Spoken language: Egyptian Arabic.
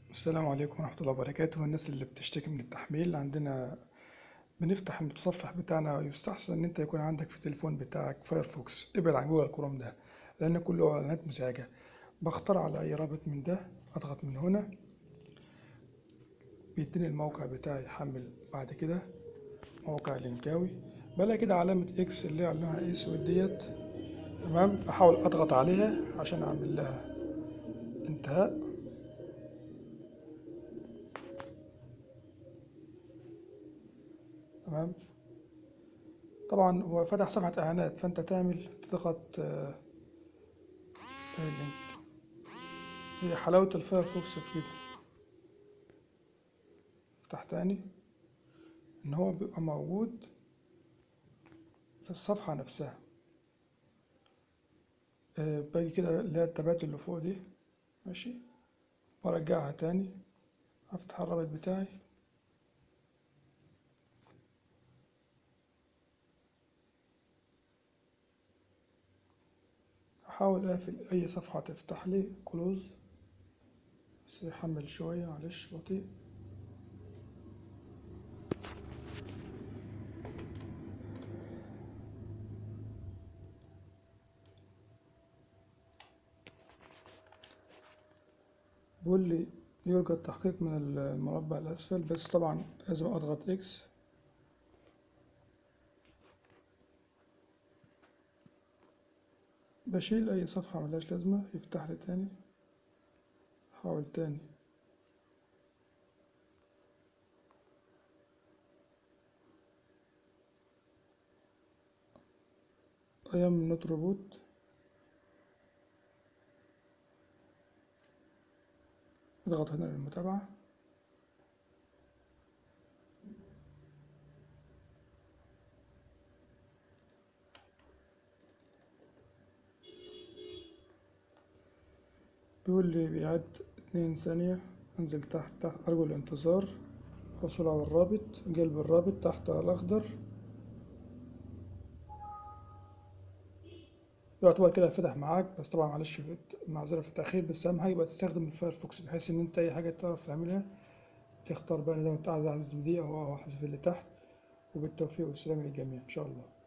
السلام عليكم ورحمة الله وبركاته الناس اللي بتشتكي من التحميل عندنا بنفتح المتصفح بتاعنا يستحسن ان انت يكون عندك في التليفون بتاعك فايرفوكس ابعد عن جوجل كروم ده لان كله اعلانات مزعجة بختار على اي رابط من ده اضغط من هنا بيديني الموقع بتاعي يحمل بعد كده موقع لينكاوي بلاقي كده علامة اكس اللي هي لونها اسود ديت تمام احاول اضغط عليها عشان اعمل لها انتهاء تمام طبعا هو فتح صفحة إعلانات فأنت تعمل تضغط آه، اللينك هي حلاوة الفايرفوكس في كده افتح تاني إن هو بيبقى موجود في الصفحة نفسها آه، باجي كده اللي هي التبات اللي فوق دي ماشي برجعها تاني أفتح الرابط بتاعي احاول اقفل اي صفحة تفتح لي كلوز بس يحمل شوية معلش بطيء بيقول لي يرجى التحقيق من المربع الأسفل بس طبعا لازم أضغط إكس بشيل أي صفحة ملهاش لازمة يفتح لي تاني حاول تاني أيام نوت روبوت اضغط هنا للمتابعة بيقول لي بيعد اتنين ثانية انزل تحت تحت أرجو الانتظار حصول على الرابط جلب الرابط تحت الأخضر يعتبر كده فتح معاك بس طبعا معلش في معذرة في التأخير بس أهم حاجة يبقى تستخدم الفايرفوكس بحيث إن أنت أي حاجة تعرف تعملها تختار بقى لو أنت عايز أحذف دي أو أحذف اللي تحت وبالتوفيق والسلام للجميع إن شاء الله